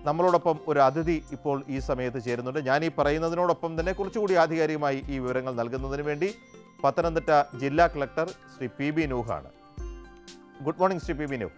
നമ്മളോടൊപ്പം ഒരു അതിഥി ഇപ്പോൾ ഈ സമയത്ത് ചേരുന്നുണ്ട് ഞാൻ ഈ പറയുന്നതിനോടൊപ്പം തന്നെ കുറച്ചുകൂടി ആധികാരികമായി ഈ വിവരങ്ങൾ നൽകുന്നതിന് വേണ്ടി പത്തനംതിട്ട ജില്ലാ കളക്ടർ ശ്രീ പി ബി നൂഹാണ് good morning Shri P B Nooh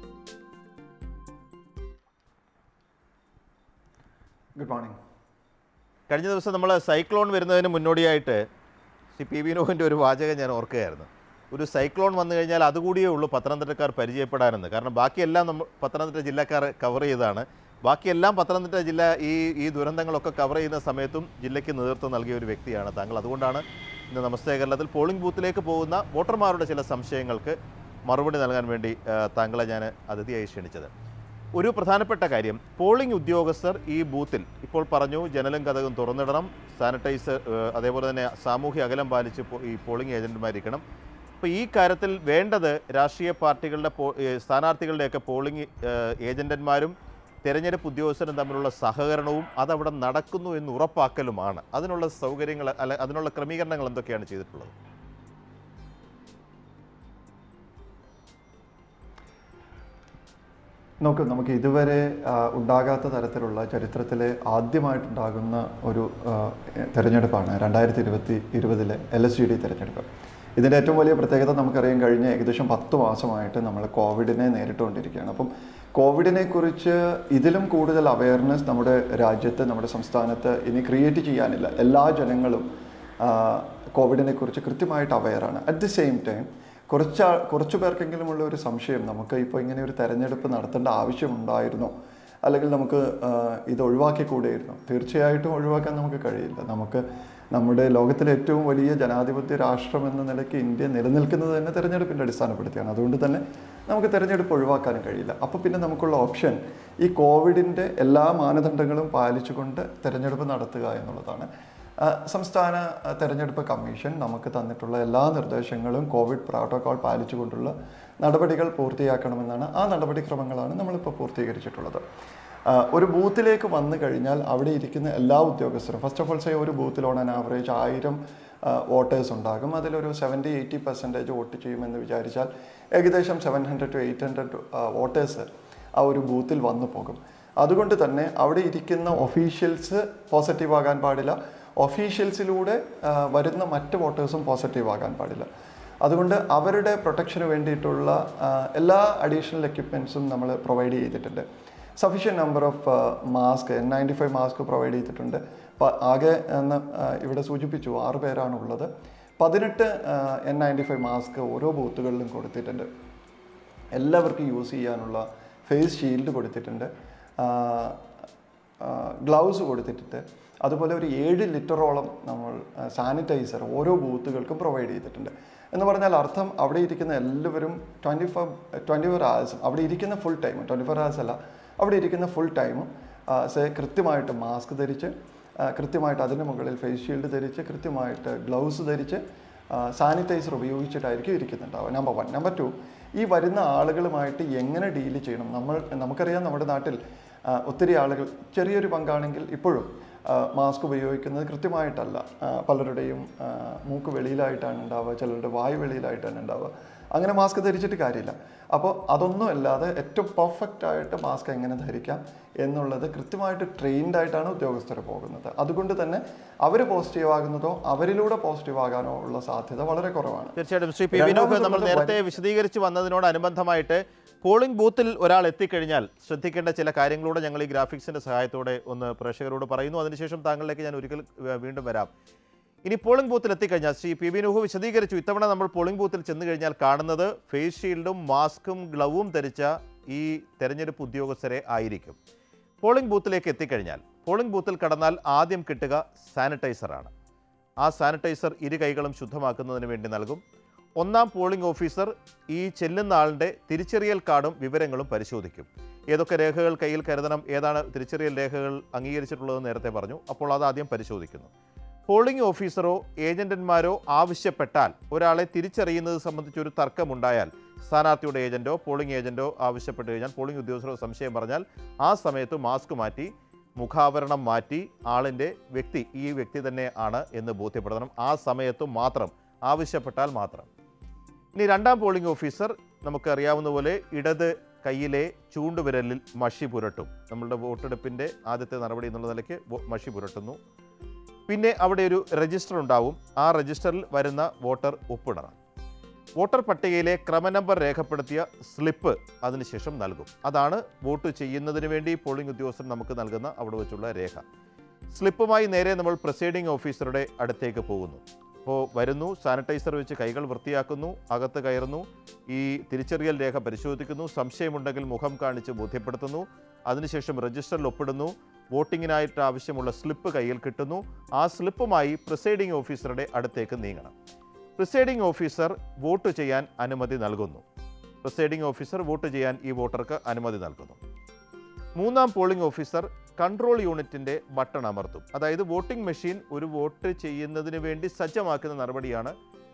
good morning കഴിഞ്ഞ ദിവസം നമ്മൾ സൈക്ലോൺ വരുന്നതിന് മുന്നോടിയായിട്ട് ശ്രീ പി വി നോഹിൻ്റെ ഒരു വാചകം ഞാൻ ഓർക്കുകയായിരുന്നു ഒരു സൈക്ലോൺ വന്നു കഴിഞ്ഞാൽ അതുകൂടിയേ ഉള്ളൂ പത്തനംതിട്ടക്കാർ പരിചയപ്പെടാനെന്ന് കാരണം ബാക്കിയെല്ലാം നമ്മൾ പത്തനംതിട്ട ജില്ലക്കാർ കവർ ചെയ്തതാണ് ബാക്കിയെല്ലാം പത്തനംതിട്ട ജില്ല ഈ ഈ ദുരന്തങ്ങളൊക്കെ കവർ ചെയ്യുന്ന സമയത്തും ജില്ലയ്ക്ക് നേതൃത്വം നൽകിയ ഒരു വ്യക്തിയാണ് താങ്കൾ അതുകൊണ്ടാണ് ഇന്ന് നമസ്തേ കേരളത്തിൽ പോളിംഗ് ബൂത്തിലേക്ക് പോകുന്ന വോട്ടർമാരുടെ ചില സംശയങ്ങൾക്ക് മറുപടി നൽകാൻ വേണ്ടി ആ, താങ്കളെ ഞാൻ അതിഥിയായി ക്ഷണിച്ചത് ഒരു പ്രധാനപ്പെട്ട കാര്യം പോളിംഗ് ഉദ്യോഗസ്ഥർ ഈ ബൂത്തിൽ ഇപ്പോൾ പറഞ്ഞു ജനലും കഥകും തുറന്നിടണം സാനിറ്റൈസർ ഏഹ്, അതേപോലെ തന്നെ സാമൂഹ്യ അകലം പാലിച്ച് പോ- ഈ പോളിംഗ് ഏജന്റുമാരിക്കണം അപ്പോൾ ഈ കാര്യത്തിൽ വേണ്ടത് രാഷ്ട്രീയ പാർട്ടികളുടെ പോ- ഏഹ്, സ്ഥാനാർത്ഥികളുടെയൊക്കെ പോളിംഗ് ഏഹ്, ഏജന്റന്മാരും തെരഞ്ഞെടുപ്പ് ഉദ്യോഗസ്ഥരും തമ്മിലുള്ള സഹകരണവും അതവിടെ നടക്കുന്നു എന്ന് ഉറപ്പാക്കലുമാണ് അതിനുള്ള സൗകര്യങ്ങൾ അല്ല അതിനുള്ള ക്രമീകരണങ്ങൾ എന്തൊക്കെയാണ് ചെയ്തിട്ടുള്ളത് നോക്കൂ നമുക്ക് ഇതുവരെ ആ, ഉണ്ടാകാത്ത തരത്തിലുള്ള ചരിത്രത്തിലെ ആദ്യമായിട്ടുണ്ടാകുന്ന ഒരു ആ, തെരഞ്ഞെടുപ്പാണ് രണ്ടായിരത്തി ഇരുപത്തി ഇരുപതിലെ എൽ എസ് ജി ഡി തെരഞ്ഞെടുപ്പ് ഇതിൻ്റെ ഏറ്റവും വലിയ പ്രത്യേകത നമുക്കറിയാം കഴിഞ്ഞ ഏകദേശം പത്ത് മാസമായിട്ട് നമ്മൾ കോവിഡിനെ നേരിട്ടുകൊണ്ടിരിക്കുകയാണ് അപ്പം കോവിഡിനെ കുറിച്ച് ഇതിലും കൂടുതൽ അവയർനെസ് നമ്മുടെ രാജ്യത്ത് നമ്മുടെ സംസ്ഥാനത്ത് ഇനി ക്രിയേറ്റ് ചെയ്യാനില്ല എല്ലാ ജനങ്ങളും ആ, കോവിഡിനെ കുറിച്ച് കൃത്യമായിട്ട് അവയറാണ് അറ്റ് ദി സെയിം ടൈം കുറച്ച് ആൾ- കുറച്ച് പേർക്കെങ്കിലും ഉള്ള ഒരു സംശയം നമുക്ക് ഇപ്പോൾ ഇങ്ങനെ ഒരു തെരഞ്ഞെടുപ്പ് നടത്തേണ്ട ആവശ്യമുണ്ടായിരുന്നോ അല്ലെങ്കിൽ നമുക്ക് ആ, ഇത് ഒഴിവാക്കിക്കൂടെയിരുന്നു തീർച്ചയായിട്ടും ഒഴിവാക്കാൻ നമുക്ക് കഴിയില്ല നമുക്ക് നമ്മുടെ ലോകത്തിലെ ഏറ്റവും വലിയ ജനാധിപത്യ രാഷ്ട്രം എന്ന നിലയ്ക്ക് ഇന്ത്യ നിലനിൽക്കുന്നത് തന്നെ തെരഞ്ഞെടുപ്പിൻ്റെ അടിസ്ഥാനപ്പെടുത്തിയാണ് അതുകൊണ്ട് തന്നെ നമുക്ക് തെരഞ്ഞെടുപ്പ് ഒഴിവാക്കാനും കഴിയില്ല അപ്പോൾ പിന്നെ നമുക്കുള്ള ഓപ്ഷൻ ഈ കോവിഡിൻ്റെ എല്ലാ മാനദണ്ഡങ്ങളും പാലിച്ചുകൊണ്ട് തെരഞ്ഞെടുപ്പ് നടത്തുക എന്നുള്ളതാണ് ആ, സംസ്ഥാന ആ, തെരഞ്ഞെടുപ്പ് കമ്മീഷൻ നമുക്ക് തന്നിട്ടുള്ള എല്ലാ നിർദ്ദേശങ്ങളും കോവിഡ് പ്രോട്ടോകോൾ പാലിച്ചുകൊണ്ടുള്ള നടപടികൾ പൂർത്തിയാക്കണമെന്നാണ് ആ നടപടിക്രമങ്ങളാണ് നമ്മളിപ്പോൾ പൂർത്തീകരിച്ചിട്ടുള്ളത് ആ, ഒരു ബൂത്തിലേക്ക് വന്നു കഴിഞ്ഞാൽ അവിടെ ഇരിക്കുന്ന എല്ലാ ഉദ്യോഗസ്ഥരും ഫസ്റ്റ് ഓഫ് ഓൾ സേ ഒരു ബൂത്തിൽ ഓൺ ആൻ ആവറേജ് ആയിരം വോട്ടേഴ്സ് ഉണ്ടാകും അതിലൊരു സെവൻറ്റി എയ്റ്റി പെർസെൻറ്റേജ് വോട്ട് ചെയ്യുമെന്ന് വിചാരിച്ചാൽ ഏകദേശം seven hundred to eight hundred voters ആ ഒരു ബൂത്തിൽ വന്നു പോകും അതുകൊണ്ട് തന്നെ അവിടെ ഇരിക്കുന്ന ഒഫീഷ്യൽസ് പോസിറ്റീവ് ആകാൻ പാടില്ല ഒഫീഷ്യൽസിലൂടെ ആ, വരുന്ന മറ്റ് വോട്ടേഴ്സും പോസിറ്റീവ് ആകാൻ പാടില്ല അതുകൊണ്ട് അവരുടെ പ്രൊട്ടക്ഷന് വേണ്ടിയിട്ടുള്ള ആ, എല്ലാ അഡീഷണൽ എക്യുപ്മെൻസും നമ്മൾ പ്രൊവൈഡ് ചെയ്തിട്ടുണ്ട് sufficient number of mask N ninety five mask provide ചെയ്തിട്ടുണ്ട് അപ്പോൾ ആകെ എന്ന് ആ, ഇവിടെ സൂചിപ്പിച്ചു ആറ് പേരാണ് ഉള്ളത് പതിനെട്ട് എൻ നയൻറ്റി ഫൈവ് മാസ്ക് ഓരോ ബൂത്തുകളിലും കൊടുത്തിട്ടുണ്ട് എല്ലാവർക്കും യൂസ് ചെയ്യാനുള്ള ഫേസ് ഷീൽഡ് കൊടുത്തിട്ടുണ്ട് ഗ്ലൗസ് കൊടുത്തിട്ടുണ്ട് അതുപോലെ ഒരു ഏഴ് ലിറ്ററോളം നമ്മൾ സാനിറ്റൈസർ ഓരോ ബൂത്തുകൾക്കും പ്രൊവൈഡ് ചെയ്തിട്ടുണ്ട് എന്ന് പറഞ്ഞാൽ അർത്ഥം അവിടെ ഇരിക്കുന്ന എല്ലാവരും ട്വൻറ്റി ഫോർ ട്വൻറ്റി ഫോർ ഹവേഴ്സും അവിടെ ഇരിക്കുന്ന full time twenty four hours അല്ല അവിടെ ഇരിക്കുന്ന ഫുൾ ടൈമും സേ കൃത്യമായിട്ട് മാസ്ക് ധരിച്ച് ആ, കൃത്യമായിട്ട് അതിന് മുകളിൽ ഫേസ് ഷീൽഡ് ധരിച്ച് കൃത്യമായിട്ട് ഗ്ലൗസ് ധരിച്ച് സാനിറ്റൈസർ ഉപയോഗിച്ചിട്ടായിരിക്കും ഇരിക്കുന്നുണ്ടാവുക നമ്പർ വൺ നമ്പർ ടു ഈ വരുന്ന ആളുകളുമായിട്ട് എങ്ങനെ ഡീൽ ചെയ്യണം നമ്മൾ നമുക്കറിയാം നമ്മുടെ നാട്ടിൽ ആ, ഒത്തിരി ആളുകൾ ചെറിയൊരു പങ്കാണെങ്കിൽ ഇപ്പോഴും മാസ്ക് ഉപയോഗിക്കുന്നത് കൃത്യമായിട്ടല്ല ആ, പലരുടെയും ആ, മൂക്ക് വെളിയിലായിട്ടാണ് ഉണ്ടാവുക ചിലരുടെ വായു വെളിയിലായിട്ടാണ് ഉണ്ടാവുക അങ്ങനെ മാസ്ക് ധരിച്ചിട്ട് കാര്യമില്ല അപ്പോൾ അതൊന്നും അല്ലാതെ ഏറ്റവും പെർഫെക്റ്റ് ആയിട്ട് മാസ്ക് എങ്ങനെ ധരിക്കാം എന്നുള്ളത് കൃത്യമായിട്ട് ട്രെയിൻഡ് ആയിട്ടാണ് ഉദ്യോഗസ്ഥർ പോകുന്നത് അതുകൊണ്ട് തന്നെ അവർ പോസിറ്റീവ് ആകുന്നതോ അവരിലൂടെ പോസിറ്റീവ് ആകാനോ ഉള്ള സാധ്യത വളരെ കുറവാണ് തീർച്ചയായിട്ടും ശ്രീ പി വിനോദ് നമ്മൾ രണ്ടാമതുള്ളത് നേരത്തെ വിശദീകരിച്ച് വന്നതിനോടനുബന്ധമായിട്ട് പോളിംഗ് ബൂത്തിൽ ഒരാൾ എത്തിക്കഴിഞ്ഞാൽ ശ്രദ്ധിക്കേണ്ട ചില കാര്യങ്ങളൂടെ ഞങ്ങൾ ഈ ഗ്രാഫിക്സിന്റെ സഹായത്തോടെ ഒന്ന് പ്രേക്ഷകരോട് പറയുന്നു അതിനുശേഷം താങ്കളിലേക്ക് ഞാൻ ഒരിക്കൽ ഏഹ്, വീണ്ടും വരാം ഇനി പോളിംഗ് ബൂത്തിൽ എത്തിക്കഴിഞ്ഞാൽ ശ്രീ പി ബി നുഹു വിശദീകരിച്ചു ഇത്തവണ നമ്മൾ പോളിംഗ് ബൂത്തിൽ ചെന്ന് കഴിഞ്ഞാൽ കാണുന്നത് ഫേസ് ഷീൽഡും മാസ്കും ഗ്ലൗവും ധരിച്ച ഈ തെരഞ്ഞെടുപ്പ് ഉദ്യോഗസ്ഥരെ ആയിരിക്കും പോളിംഗ് ബൂത്തിലേക്ക് എത്തിക്കഴിഞ്ഞാൽ പോളിംഗ് ബൂത്തിൽ കടന്നാൽ ആദ്യം കിട്ടുക സാനിറ്റൈസറാണ് ആ സാനിറ്റൈസർ ഇരു കൈകളും ശുദ്ധമാക്കുന്നതിന് വേണ്ടി നൽകും ഒന്നാം പോളിംഗ് ഓഫീസർ ഈ ചെല്ലുന്ന ആളിൻ്റെ തിരിച്ചറിയൽ കാർഡും വിവരങ്ങളും പരിശോധിക്കും ഏതൊക്കെ രേഖകൾ കയ്യിൽ കരുതണം ഏതാണ് തിരിച്ചറിയൽ രേഖകൾ അംഗീകരിച്ചിട്ടുള്ളതെന്ന് നേരത്തെ പറഞ്ഞു അപ്പോൾ അത് ആദ്യം പരിശോധിക്കുന്നു പോളിംഗ് ഓഫീസറോ ഏജന്റന്മാരോ ആവശ്യപ്പെട്ടാൽ ഒരാളെ തിരിച്ചറിയുന്നത് സംബന്ധിച്ച് ഒരു തർക്കമുണ്ടായാൽ സ്ഥാനാർത്ഥിയുടെ ഏജന്റോ പോളിംഗ് ഏജന്റോ ആവശ്യപ്പെട്ട് കഴിഞ്ഞാൽ പോളിംഗ് ഉദ്യോഗസ്ഥരോ സംശയം പറഞ്ഞാൽ ആ സമയത്ത് മാസ്ക് മാറ്റി മുഖാവരണം മാറ്റി ആളിൻ്റെ വ്യക്തി ഈ വ്യക്തി തന്നെ ആണ് എന്ന് ബോധ്യപ്പെടുത്തണം ആ സമയത്തും മാത്രം ആവശ്യപ്പെട്ടാൽ മാത്രം ഇനി രണ്ടാം പോളിംഗ് ഓഫീസർ നമുക്കറിയാവുന്ന പോലെ ഇടത് കയ്യിലെ ചൂണ്ടുവിരലിൽ മഷി പുരട്ടും നമ്മളുടെ വോട്ടെടുപ്പിൻ്റെ ആദ്യത്തെ നടപടി എന്നുള്ള നിലയ്ക്ക് വോ- മഷി പുരട്ടുന്നു പിന്നെ അവിടെ ഒരു രജിസ്റ്റർ ഉണ്ടാവും ആ രജിസ്റ്ററിൽ വരുന്ന വോട്ടർ ഒപ്പിടണം വോട്ടർ പട്ടികയിലെ ക്രമനമ്പർ രേഖപ്പെടുത്തിയ സ്ലിപ്പ് അതിനുശേഷം നൽകും അതാണ് വോട്ട് ചെയ്യുന്നതിന് വേണ്ടി പോളിംഗ് ഉദ്യോഗസ്ഥർ നമുക്ക് നൽകുന്ന അവിടെ വെച്ചുള്ള രേഖ സ്ലിപ്പുമായി നേരെ നമ്മൾ പ്രിസൈഡിംഗ് ഓഫീസറുടെ അടുത്തേക്ക് പോകുന്നു അപ്പോൾ വരുന്നു സാനിറ്റൈസർ വെച്ച് കൈകൾ വൃത്തിയാക്കുന്നു അകത്ത് കയറുന്നു ഈ തിരിച്ചറിയൽ രേഖ പരിശോധിക്കുന്നു സംശയമുണ്ടെങ്കിൽ മുഖം കാണിച്ച് ബോധ്യപ്പെടുത്തുന്നു അതിനുശേഷം രജിസ്റ്ററിൽ ഒപ്പിടുന്നു വോട്ടിങ്ങിനായിട്ട് ആവശ്യമുള്ള സ്ലിപ്പ് കയ്യിൽ കിട്ടുന്നു ആ സ്ലിപ്പുമായി പ്രിസൈഡിംഗ് ഓഫീസറുടെ അടുത്തേക്ക് നീങ്ങണം പ്രിസൈഡിംഗ് ഓഫീസർ വോട്ട് ചെയ്യാൻ അനുമതി നൽകുന്നു പ്രിസൈഡിംഗ് ഓഫീസർ വോട്ട് ചെയ്യാൻ ഈ വോട്ടർക്ക് അനുമതി നൽകുന്നു മൂന്നാം പോളിംഗ് ഓഫീസർ കൺട്രോൾ യൂണിറ്റിൻ്റെ ബട്ടൺ അമർത്തും അതായത് വോട്ടിംഗ് മെഷീൻ ഒരു വോട്ട് ചെയ്യുന്നതിന് വേണ്ടി സജ്ജമാക്കുന്ന നടപടിയാണ്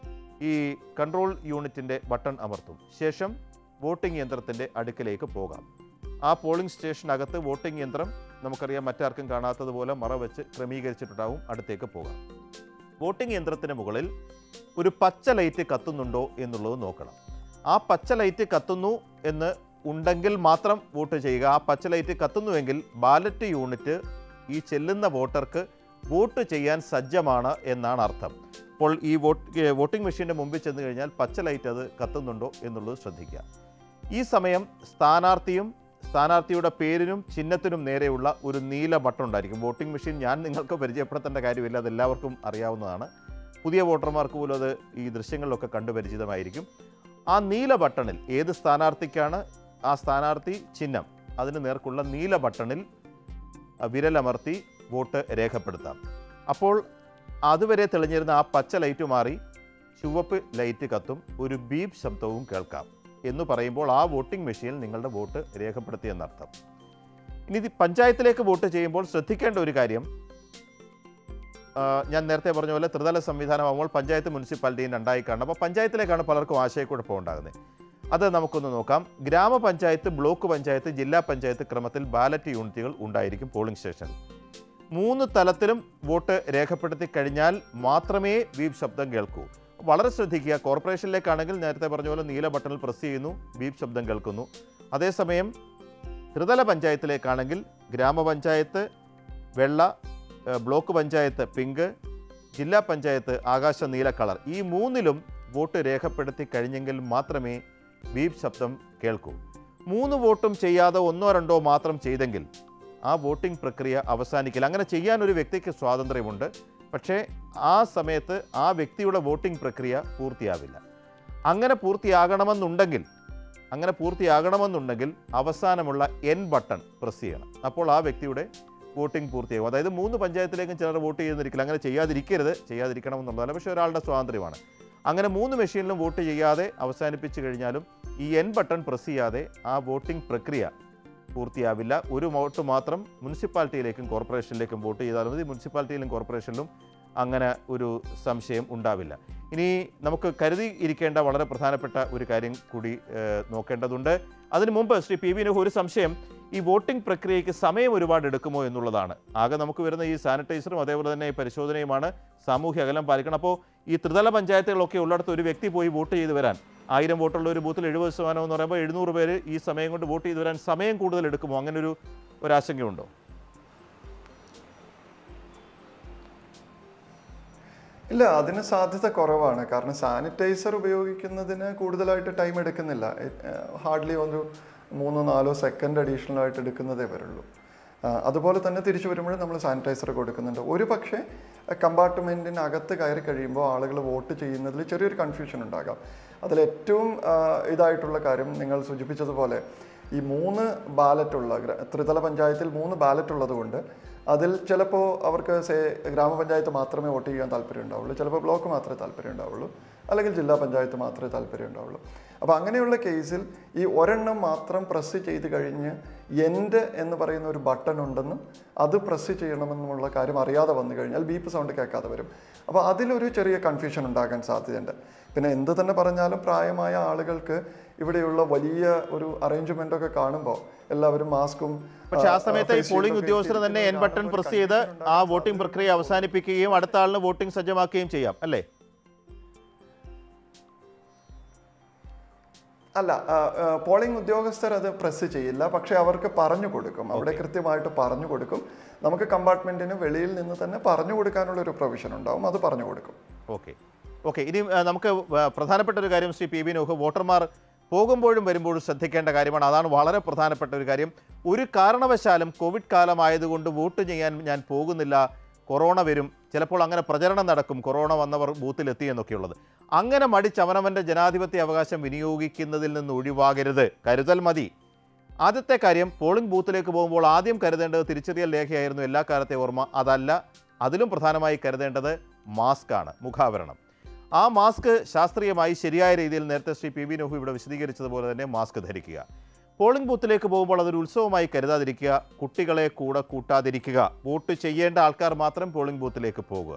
ഈ കൺട്രോൾ യൂണിറ്റിൻ്റെ ബട്ടൺ അമർത്തും ശേഷം വോട്ടിംഗ് യന്ത്രത്തിൻ്റെ അടുക്കിലേക്ക് പോകാം ആ പോളിംഗ് സ്റ്റേഷനകത്ത് വോട്ടിംഗ് യന്ത്രം നമുക്കറിയാം മറ്റാർക്കും കാണാത്തതുപോലെ മറ വെച്ച് ക്രമീകരിച്ചിട്ടുണ്ടാവും അടുത്തേക്ക് പോകാം വോട്ടിംഗ് യന്ത്രത്തിന് മുകളിൽ ഒരു പച്ച ലൈറ്റ് കത്തുന്നുണ്ടോ എന്നുള്ളത് നോക്കണം ആ പച്ച ലൈറ്റ് കത്തുന്നു എന്ന് ഉണ്ടെങ്കിൽ മാത്രം വോട്ട് ചെയ്യുക ആ പച്ച ലൈറ്റ് കത്തുന്നുവെങ്കിൽ ബാലറ്റ് യൂണിറ്റ് ഈ ചെല്ലുന്ന വോട്ടർക്ക് വോട്ട് ചെയ്യാൻ സജ്ജമാണ് എന്നാണ് അർത്ഥം അപ്പോൾ ഈ വോട്ട് വോട്ടിംഗ് മെഷീൻ്റെ മുമ്പിൽ ചെന്ന് കഴിഞ്ഞാൽ പച്ച ലൈറ്റ് അത് കത്തുന്നുണ്ടോ എന്നുള്ളത് ശ്രദ്ധിക്കുക ഈ സമയം സ്ഥാനാർത്ഥിയും സ്ഥാനാർത്ഥിയുടെ പേരിനും ചിഹ്നത്തിനും നേരെയുള്ള ഒരു നീല ബട്ടൺ ഉണ്ടായിരിക്കും വോട്ടിംഗ് മെഷീൻ ഞാൻ നിങ്ങൾക്ക് പരിചയപ്പെടുത്തേണ്ട കാര്യമില്ല അത് എല്ലാവർക്കും അറിയാവുന്നതാണ് പുതിയ വോട്ടർമാർക്ക് പോലും അത് ഈ ദൃശ്യങ്ങളിലൊക്കെ കണ്ടു പരിചിതമായിരിക്കും ആ നീല ബട്ടണിൽ ഏത് സ്ഥാനാർത്ഥിക്കാണ് ആ സ്ഥാനാർത്ഥി ചിഹ്നം അതിന് നേർക്കുള്ള നീല ബട്ടണിൽ ആ വിരലമർത്തി വോട്ട് രേഖപ്പെടുത്താം അപ്പോൾ അതുവരെ തെളിഞ്ഞിരുന്ന ആ പച്ച ലൈറ്റ് മാറി ചുവപ്പ് ലൈറ്റ് കത്തും ഒരു ബീപ് ശബ്ദവും കേൾക്കാം എന്ന് പറയുമ്പോൾ ആ വോട്ടിംഗ് മെഷീനിൽ നിങ്ങളുടെ വോട്ട് രേഖപ്പെടുത്തിയെന്നർത്ഥം ഇനി ഇത് പഞ്ചായത്തിലേക്ക് വോട്ട് ചെയ്യുമ്പോൾ ശ്രദ്ധിക്കേണ്ട ഒരു കാര്യം ആ, ഞാൻ നേരത്തെ പറഞ്ഞ പോലെ ത്രിതല സംവിധാനമാകുമ്പോൾ പഞ്ചായത്ത് മുനിസിപ്പാലിറ്റിയും രണ്ടായി കാണണം അപ്പോൾ പഞ്ചായത്തിലേക്കാണ് പലർക്കും ആശയക്കുഴപ്പം ഉണ്ടാകുന്നത് അത് നമുക്കൊന്ന് നോക്കാം ഗ്രാമപഞ്ചായത്ത് ബ്ലോക്ക് പഞ്ചായത്ത് ജില്ലാ പഞ്ചായത്ത് ക്രമത്തിൽ ബാലറ്റ് യൂണിറ്റുകൾ ഉണ്ടായിരിക്കും പോളിംഗ് സ്റ്റേഷനിൽ മൂന്ന് തലത്തിലും വോട്ട് രേഖപ്പെടുത്തി കഴിഞ്ഞാൽ മാത്രമേ ബീപ് ശബ്ദം കേൾക്കൂ വളരെ ശ്രദ്ധിക്കുക കോർപ്പറേഷനിലേക്കാണെങ്കിൽ നേരത്തെ പറഞ്ഞ പോലെ നീല ബട്ടണിൽ പ്രസ് ചെയ്യുന്നു ബീപ് ശബ്ദം കേൾക്കുന്നു അതേസമയം ത്രിതല പഞ്ചായത്തിലേക്കാണെങ്കിൽ ഗ്രാമപഞ്ചായത്ത് വെള്ള ഏഹ്, ബ്ലോക്ക് പഞ്ചായത്ത് പിങ്ക് ജില്ലാ പഞ്ചായത്ത് ആകാശ നീല കളർ ഈ മൂന്നിലും വോട്ട് രേഖപ്പെടുത്തി കഴിഞ്ഞെങ്കിൽ മാത്രമേ ബീപ് ശബ്ദം കേൾക്കൂ മൂന്ന് വോട്ടും ചെയ്യാതെ ഒന്നോ രണ്ടോ മാത്രം ചെയ്തെങ്കിൽ ആ വോട്ടിംഗ് പ്രക്രിയ അവസാനിക്കില്ല അങ്ങനെ ചെയ്യാൻ ഒരു വ്യക്തിക്ക് സ്വാതന്ത്ര്യമുണ്ട് പക്ഷേ ആ സമയത്ത് ആ വ്യക്തിയുടെ വോട്ടിംഗ് പ്രക്രിയ പൂർത്തിയാവില്ല അങ്ങനെ പൂർത്തിയാകണമെന്നുണ്ടെങ്കിൽ അങ്ങനെ പൂർത്തിയാകണമെന്നുണ്ടെങ്കിൽ അവസാനമുള്ള എൻ ബട്ടൺ പ്രസ് ചെയ്യണം അപ്പോൾ ആ വ്യക്തിയുടെ വോട്ടിംഗ് പൂർത്തിയാകും അതായത് മൂന്ന് പഞ്ചായത്തിലേക്കും ചിലർ വോട്ട് ചെയ്യുന്നിരിക്കില്ല അങ്ങനെ ചെയ്യാതിരിക്കരുത് ചെയ്യാതിരിക്കണം എന്നുള്ളതല്ല പക്ഷേ ഒരാളുടെ സ്വാതന്ത്ര്യമാണ് അങ്ങനെ മൂന്ന് മെഷീനിലും വോട്ട് ചെയ്യാതെ അവസാനിപ്പിച്ചു കഴിഞ്ഞാലും ഈ എൻ ബട്ടൺ പ്രസ് ചെയ്യാതെ ആ വോട്ടിംഗ് പ്രക്രിയ പൂർത്തിയാവില്ല ഒരു വോട്ട് മാത്രം മുനിസിപ്പാലിറ്റിയിലേക്കും കോർപ്പറേഷനിലേക്കും വോട്ട് ചെയ്താൽ മതി മുനിസിപ്പാലിറ്റിയിലും കോർപ്പറേഷനിലും അങ്ങനെ ഒരു സംശയം ഉണ്ടാവില്ല ഇനി നമുക്ക് കരുതി ഇരിക്കേണ്ട വളരെ പ്രധാനപ്പെട്ട ഒരു കാര്യം കൂടി ഏഹ്, നോക്കേണ്ടതുണ്ട് അതിനു മുമ്പ് ശ്രീ പി വി ഒരു സംശയം ഈ വോട്ടിംഗ് പ്രക്രിയയ്ക്ക് സമയം ഒരുപാട് എടുക്കുമോ എന്നുള്ളതാണ് ആകെ നമുക്ക് വരുന്ന ഈ സാനിറ്റൈസറും അതേപോലെ തന്നെ ഈ പരിശോധനയുമാണ് സാമൂഹ്യ അകലം പാലിക്കണം അപ്പോൾ ഈ ത്രിതല പഞ്ചായത്തുകളൊക്കെ ഉള്ളിടത്ത് ഒരു വ്യക്തി പോയി വോട്ട് ചെയ്ത് വരാൻ ആയിരം വോട്ടുള്ള ഒരു ബൂത്തിൽ എഴുപത് ശതമാനം എന്ന് പറയുമ്പോൾ എഴുന്നൂറ് പേര് ഈ സമയം കൊണ്ട് വോട്ട് ചെയ്ത് വരാൻ സമയം കൂടുതൽ എടുക്കുമോ അങ്ങനെ ഒരു ഒരാശങ്കയുണ്ടോ ഇല്ല അതിന് സാധ്യത കുറവാണ് കാരണം സാനിറ്റൈസർ ഉപയോഗിക്കുന്നതിന് കൂടുതലായിട്ട് ടൈം എടുക്കുന്നില്ല ഹാർഡ്ലി ഒരു മൂന്നോ നാലോ സെക്കൻഡ് അഡീഷണൽ ആയിട്ട് എടുക്കുന്നതേ വരുള്ളൂ ആ, അതുപോലെ തന്നെ തിരിച്ചു വരുമ്പോഴും നമ്മൾ സാനിറ്റൈസർ കൊടുക്കുന്നുണ്ട് ഒരു പക്ഷേ കമ്പാർട്ട്മെൻറ്റിന് അകത്ത് കയറി കഴിയുമ്പോൾ ആളുകൾ വോട്ട് ചെയ്യുന്നതിൽ ചെറിയൊരു കൺഫ്യൂഷൻ ഉണ്ടാകാം അതിലേറ്റവും ആ, ഇതായിട്ടുള്ള കാര്യം നിങ്ങൾ സൂചിപ്പിച്ചതുപോലെ ഈ മൂന്ന് ബാലറ്റുള്ള ഗ്ര- ത്രിതല പഞ്ചായത്തിൽ മൂന്ന് ബാലറ്റ് ഉള്ളത് കൊണ്ട് അതിൽ ചിലപ്പോൾ അവർക്ക് സേ ഗ്രാമപഞ്ചായത്ത് മാത്രമേ വോട്ട് ചെയ്യാൻ താല്പര്യം ഉണ്ടാവുള്ളൂ ചിലപ്പോൾ ബ്ലോക്ക് മാത്രമേ താല്പര്യം ഉണ്ടാവുള്ളൂ അല്ലെങ്കിൽ ജില്ലാ പഞ്ചായത്ത് മാത്രമേ താല്പര്യം ഉണ്ടാവുള്ളൂ അപ്പോൾ അങ്ങനെയുള്ള കേസിൽ ഈ ഒരെണ്ണം മാത്രം പ്രസ് ചെയ്ത് കഴിഞ്ഞ് എൻ്റെ എന്ന് പറയുന്ന ഒരു ബട്ടൺ ഉണ്ടെന്നും അത് പ്രസ് ചെയ്യണമെന്നുള്ള കാര്യം അറിയാതെ വന്നു കഴിഞ്ഞാൽ ബീപ്പ് സൗണ്ട് കേൾക്കാതെ വരും അപ്പോൾ അതിലൊരു ചെറിയ കൺഫ്യൂഷൻ ഉണ്ടാകാൻ സാധ്യതയുണ്ട് പിന്നെ എന്ത് തന്നെ പറഞ്ഞാലും പ്രായമായ ആളുകൾക്ക് ഇവിടെയുള്ള വലിയ ഒരു അറേഞ്ച്മെൻ്റ് ഒക്കെ കാണുമ്പോൾ എല്ലാവരും മാസ്കും പക്ഷെ ആ സമയത്ത് ഈ പോളിംഗ് ഉദ്യോഗസ്ഥർ തന്നെ എൻ ബട്ടൺ പ്രസ് ചെയ്ത് ആ വോട്ടിംഗ് പ്രക്രിയ അവസാനിപ്പിക്കുകയും അടുത്ത ആളിന് വോട്ടിംഗ് സജ്ജമാക്കുകയും ചെയ്യാം അല്ലേ അല്ല ആ, ആ, പോളിംഗ് ഉദ്യോഗസ്ഥർ അത് പ്രസ് ചെയ്യില്ല പക്ഷെ അവർക്ക് പറഞ്ഞു കൊടുക്കും അവിടെ കൃത്യമായിട്ട് പറഞ്ഞു കൊടുക്കും നമുക്ക് കമ്പാർട്ട്മെന്റിന് വെളിയിൽ നിന്ന് തന്നെ പറഞ്ഞു കൊടുക്കാനുള്ള ഒരു പ്രൊവിഷൻ ഉണ്ടാവും അത് പറഞ്ഞു കൊടുക്കും ഓക്കെ ഓക്കെ ഇനി ആ, നമുക്ക് ആ, പ്രധാനപ്പെട്ട ഒരു കാര്യം ശ്രീ പി ബി നോഹ് വോട്ടർമാർ പോകുമ്പോഴും വരുമ്പോഴും ശ്രദ്ധിക്കേണ്ട കാര്യമാണ് അതാണ് വളരെ പ്രധാനപ്പെട്ട ഒരു കാര്യം ഒരു കാരണവശാലും കോവിഡ് കാലമായതുകൊണ്ട് വോട്ട് ചെയ്യാൻ ഞാൻ പോകുന്നില്ല കൊറോണ വരും ചിലപ്പോൾ അങ്ങനെ പ്രചരണം നടക്കും കൊറോണ വന്നവർ ബൂത്തിലെത്തി എന്നൊക്കെയുള്ളത് അങ്ങനെ മടിച്ച് അവനവൻ്റെ ജനാധിപത്യ അവകാശം വിനിയോഗിക്കുന്നതിൽ നിന്ന് ഒഴിവാകരുത് കരുതൽ മതി ആദ്യത്തെ കാര്യം പോളിംഗ് ബൂത്തിലേക്ക് പോകുമ്പോൾ ആദ്യം കരുതേണ്ടത് തിരിച്ചറിയൽ രേഖയായിരുന്നു എല്ലാ കാലത്തെ ഓർമ്മ അതല്ല അതിലും പ്രധാനമായി കരുതേണ്ടത് മാസ്ക് ആണ് മുഖാവരണം ആ മാസ്ക് ശാസ്ത്രീയമായി ശരിയായ രീതിയിൽ നേരത്തെ ശ്രീ പി വി നോഹു ഇവിടെ വിശദീകരിച്ചതുപോലെ തന്നെ മാസ്ക് ധരിക്കുക പോളിംഗ് ബൂത്തിലേക്ക് പോകുമ്പോൾ അതൊരു ഉത്സവമായി കരുതാതിരിക്കുക കുട്ടികളെ കൂടെ കൂട്ടാതിരിക്കുക വോട്ട് ചെയ്യേണ്ട ആൾക്കാർ മാത്രം പോളിംഗ് ബൂത്തിലേക്ക് പോകുക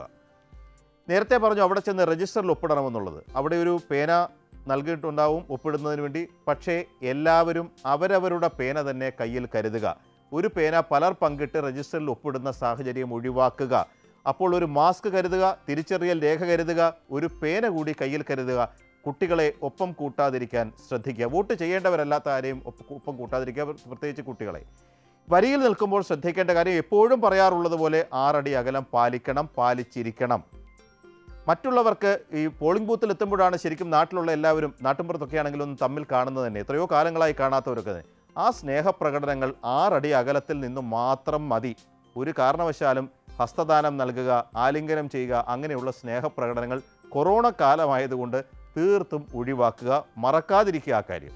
നേരത്തെ പറഞ്ഞു അവിടെ ചെന്ന് രജിസ്റ്ററിൽ ഒപ്പിടണമെന്നുള്ളത് അവിടെ ഒരു പേന നൽകിയിട്ടുണ്ടാവും ഒപ്പിടുന്നതിന് വേണ്ടി പക്ഷേ എല്ലാവരും അവരവരുടെ പേന തന്നെ കയ്യിൽ കരുതുക ഒരു പേന പലർ പങ്കിട്ട് രജിസ്റ്ററിൽ ഒപ്പിടുന്ന സാഹചര്യം ഒഴിവാക്കുക അപ്പോൾ ഒരു മാസ്ക് കരുതുക തിരിച്ചറിയൽ രേഖ കരുതുക ഒരു പേന കൂടി കയ്യിൽ കരുതുക കുട്ടികളെ ഒപ്പം കൂട്ടാതിരിക്കാൻ ശ്രദ്ധിക്കുക വോട്ട് ചെയ്യേണ്ടവരല്ലാത്ത ആരെയും ഒപ്പ- ഒപ്പം കൂട്ടാതിരിക്കുക പ്രത്യേകിച്ച് കുട്ടികളെ വരിയിൽ നിൽക്കുമ്പോൾ ശ്രദ്ധിക്കേണ്ട കാര്യം എപ്പോഴും പറയാറുള്ളത് പോലെ ആറടി അകലം പാലിക്കണം പാലിച്ചിരിക്കണം മറ്റുള്ളവർക്ക് ഈ പോളിംഗ് ബൂത്തിൽ എത്തുമ്പോഴാണ് ശരിക്കും നാട്ടിലുള്ള എല്ലാവരും നാട്ടിൻപുറത്തൊക്കെ ആണെങ്കിലും ഒന്ന് തമ്മിൽ കാണുന്നത് തന്നെ എത്രയോ കാലങ്ങളായി കാണാത്തവരൊക്കെ തന്നെ. ആ സ്നേഹപ്രകടനങ്ങൾ ആറടി അകലത്തിൽ നിന്നും മാത്രം മതി ഒരു കാരണവശാലും ഹസ്തദാനം നൽകുക ആലിംഗനം ചെയ്യുക അങ്ങനെയുള്ള സ്നേഹപ്രകടനങ്ങൾ കൊറോണ കാലമായതുകൊണ്ട് തീർത്തും ഒഴിവാക്കുക മറക്കാതിരിക്കുക ആ കാര്യം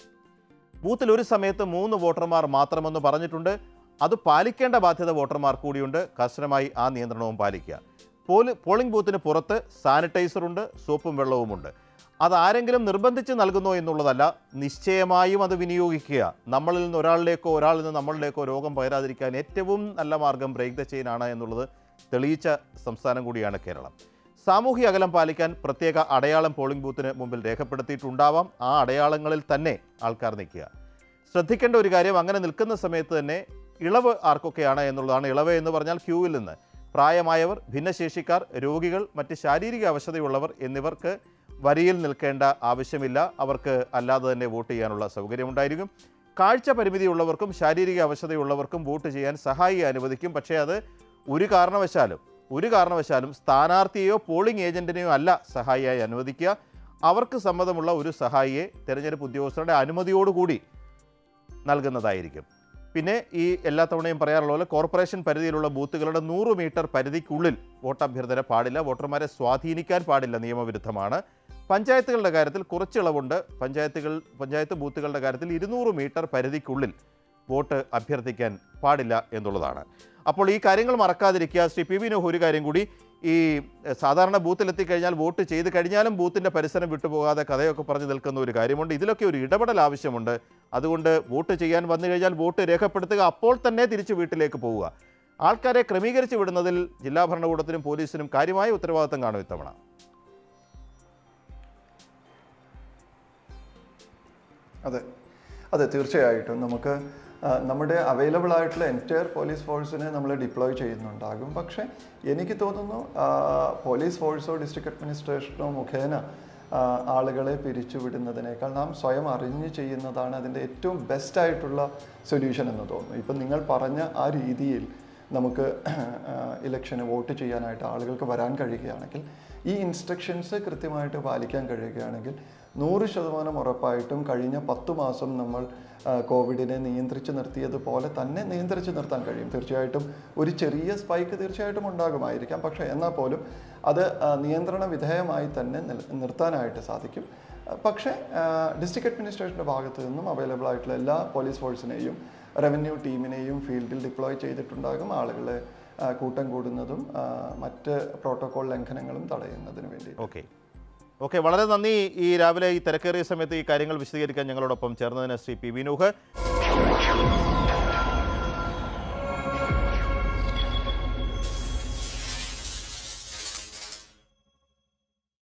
ബൂത്തിൽ ഒരു സമയത്ത് മൂന്ന് വോട്ടർമാർ മാത്രമെന്ന് പറഞ്ഞിട്ടുണ്ട് അത് പാലിക്കേണ്ട ബാധ്യത വോട്ടർമാർ കൂടിയുണ്ട് കർശനമായി ആ നിയന്ത്രണവും പാലിക്കുക പോലി പോളിംഗ് ബൂത്തിന് പുറത്ത് സാനിറ്റൈസറുണ്ട് സോപ്പും വെള്ളവുമുണ്ട് അത് ആരെങ്കിലും നിർബന്ധിച്ച് നൽകുന്നോ എന്നുള്ളതല്ല നിശ്ചയമായും അത് വിനിയോഗിക്കുക നമ്മളിൽ നിന്ന് ഒരാളിലേക്കോ ഒരാളിൽ നിന്ന് നമ്മളിലേക്കോ രോഗം പകരാതിരിക്കാൻ ഏറ്റവും നല്ല മാർഗം ബ്രേക്ക് ദ ചെയിൻ ആണ് എന്നുള്ളത് തെളിയിച്ച സംസ്ഥാനം കൂടിയാണ് കേരളം സാമൂഹ്യ അകലം പാലിക്കാൻ പ്രത്യേക അടയാളം പോളിംഗ് ബൂത്തിന് മുമ്പിൽ രേഖപ്പെടുത്തിയിട്ടുണ്ടാവാം ആ അടയാളങ്ങളിൽ തന്നെ ആൾക്കാർ നിൽക്കുക ശ്രദ്ധിക്കേണ്ട ഒരു കാര്യം അങ്ങനെ നിൽക്കുന്ന സമയത്ത് തന്നെ ഇളവ് ആർക്കൊക്കെയാണ് എന്നുള്ളതാണ് ഇളവ് എന്ന് പറഞ്ഞാൽ ക്യൂവിൽ നിന്ന് പ്രായമായവർ ഭിന്നശേഷിക്കാർ രോഗികൾ മറ്റ് ശാരീരിക അവശതയുള്ളവർ എന്നിവർക്ക് വരിയിൽ നിൽക്കേണ്ട ആവശ്യമില്ല അവർക്ക് അല്ലാതെ തന്നെ വോട്ട് ചെയ്യാനുള്ള സൗകര്യമുണ്ടായിരിക്കും കാഴ്ച പരിമിതിയുള്ളവർക്കും ശാരീരിക അവശതയുള്ളവർക്കും വോട്ട് ചെയ്യാൻ സഹായി അനുവദിക്കും പക്ഷേ അത് ഒരു കാരണവശാലും ഒരു കാരണവശാലും സ്ഥാനാർത്ഥിയെയോ പോളിംഗ് ഏജന്റിനെയോ അല്ല സഹായിയായി അനുവദിക്കുക അവർക്ക് സമ്മതമുള്ള ഒരു സഹായിയെ തെരഞ്ഞെടുപ്പ് ഉദ്യോഗസ്ഥരുടെ അനുമതിയോടുകൂടി നൽകുന്നതായിരിക്കും പിന്നെ ഈ എല്ലാ തവണയും പറയാറുള്ള പോലെ കോർപ്പറേഷൻ പരിധിയിലുള്ള ബൂത്തുകളുടെ നൂറ് മീറ്റർ പരിധിക്കുള്ളിൽ വോട്ടഭ്യർത്ഥന പാടില്ല വോട്ടർമാരെ സ്വാധീനിക്കാൻ പാടില്ല നിയമവിരുദ്ധമാണ് പഞ്ചായത്തുകളുടെ കാര്യത്തിൽ കുറച്ച് ഇളവുണ്ട് പഞ്ചായത്തുകൾ പഞ്ചായത്ത് ബൂത്തുകളുടെ കാര്യത്തിൽ ഇരുന്നൂറ് മീറ്റർ പരിധിക്കുള്ളിൽ വോട്ട് അഭ്യർത്ഥിക്കാൻ പാടില്ല എന്നുള്ളതാണ് അപ്പോൾ ഈ കാര്യങ്ങൾ മറക്കാതിരിക്കുക ശ്രീ പി വി നോഹ് ഒരു കാര്യം കൂടി ഈ എഹ്, സാധാരണ ബൂത്തിലെത്തിക്കഴിഞ്ഞാൽ വോട്ട് ചെയ്ത് കഴിഞ്ഞാലും ബൂത്തിൻ്റെ പരിസരം വിട്ടുപോകാതെ കഥയൊക്കെ പറഞ്ഞു നിൽക്കുന്ന ഒരു കാര്യമുണ്ട് ഇതിലൊക്കെ ഒരു ഇടപെടൽ ആവശ്യമുണ്ട് അതുകൊണ്ട് വോട്ട് ചെയ്യാൻ വന്നു കഴിഞ്ഞാൽ വോട്ട് രേഖപ്പെടുത്തുക അപ്പോൾ തന്നെ തിരിച്ച് വീട്ടിലേക്ക് പോവുക ആൾക്കാരെ ക്രമീകരിച്ച് വിടുന്നതിൽ ജില്ലാ ഭരണകൂടത്തിനും പോലീസിനും കാര്യമായ ഉത്തരവാദിത്തം കാണും ഇത്തവണ അതെ അതെ തീർച്ചയായിട്ടും നമുക്ക് ആ, നമ്മുടെ അവൈലബിൾ ആയിട്ടുള്ള എൻറ്റയർ പോലീസ് ഫോഴ്സിനെ നമ്മൾ ഡിപ്ലോയ് ചെയ്യുന്നുണ്ടാകും പക്ഷേ എനിക്ക് തോന്നുന്നു ആ, പോലീസ് ഫോഴ്സോ ഡിസ്ട്രിക്ട് അഡ്മിനിസ്ട്രേഷനോ മുഖേന ആ, ആളുകളെ പിരിച്ചുവിടുന്നതിനേക്കാൾ നാം സ്വയം അറിഞ്ഞ് ചെയ്യുന്നതാണ് അതിൻ്റെ ഏറ്റവും ബെസ്റ്റ് ആയിട്ടുള്ള സൊല്യൂഷൻ എന്ന് തോന്നുന്നു ഇപ്പം നിങ്ങൾ പറഞ്ഞ ആ രീതിയിൽ നമുക്ക് ഇലക്ഷന് വോട്ട് ചെയ്യാനായിട്ട് ആളുകൾക്ക് വരാൻ കഴിയുകയാണെങ്കിൽ ഈ ഇൻസ്ട്രക്ഷൻസ് കൃത്യമായിട്ട് പാലിക്കാൻ കഴിയുകയാണെങ്കിൽ നൂറ് ശതമാനം ഉറപ്പായിട്ടും കഴിഞ്ഞ പത്ത് മാസം നമ്മൾ ആ, കോവിഡിനെ നിയന്ത്രിച്ച് നിർത്തിയതുപോലെ തന്നെ നിയന്ത്രിച്ച് നിർത്താൻ കഴിയും തീർച്ചയായിട്ടും ഒരു ചെറിയ സ്പൈക്ക് തീർച്ചയായിട്ടും ഉണ്ടാകുമായിരിക്കാം പക്ഷേ എന്നാൽ പോലും അത് ആ, നിയന്ത്രണ വിധേയമായി തന്നെ നിൽ- നിർത്താനായിട്ട് സാധിക്കും ആ, പക്ഷേ ഡിസ്ട്രിക്ട് അഡ്മിനിസ്ട്രേഷൻ്റെ ഭാഗത്തു നിന്നും അവൈലബിൾ ആയിട്ടുള്ള എല്ലാ പോലീസ് ഫോഴ്സിനെയും റവന്യൂ ടീമിനെയും ഫീൽഡിൽ ഡിപ്ലോയ് ചെയ്തിട്ടുണ്ടാകും ആളുകളെ ആ, കൂട്ടം കൂടുന്നതും ആ, മറ്റ് പ്രോട്ടോകോൾ ലംഘനങ്ങളും തടയുന്നതിന് വേണ്ടി ഓക്കെ ഓക്കെ വളരെ നന്ദി ഈ രാവിലെ ഈ തിരക്കേറിയ സമയത്ത് ഈ കാര്യങ്ങൾ വിശദീകരിക്കാൻ ഞങ്ങളോടൊപ്പം ചേർന്നതിന് ശ്രീ പി വിനൂഹ്